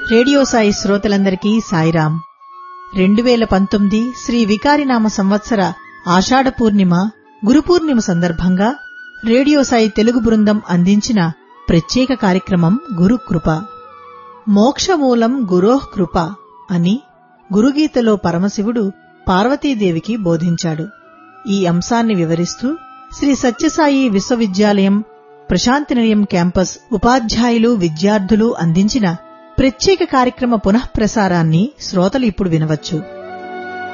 radio Sai శ్రోతలందరికీ సాయిరాం రెండు వేల పంతొమ్మిది శ్రీ వికారినామ సంవత్సర ఆషాఢ పూర్ణిమ గురు పూర్ణిమ సందర్భంగా రేడియో సాయి తెలుగు బృందం అందించిన ప్రత్యేక కార్యక్రమం గురుకృప మోక్షమూలం గురోః కృప అని గురుగీతలో పరమశివుడు పార్వతీదేవికి బోధించాడు ఈ అంశాన్ని వివరిస్తూ శ్రీ సత్యసాయి విశ్వవిద్యాలయం ప్రశాంతినిలయం క్యాంపస్ ఉపాధ్యాయులు విద్యార్థులు అందించిన ప్రత్యేక కార్యక్రమ పునఃప్రసారాన్ని శ్రోతలు ఇప్పుడు వినవచ్చు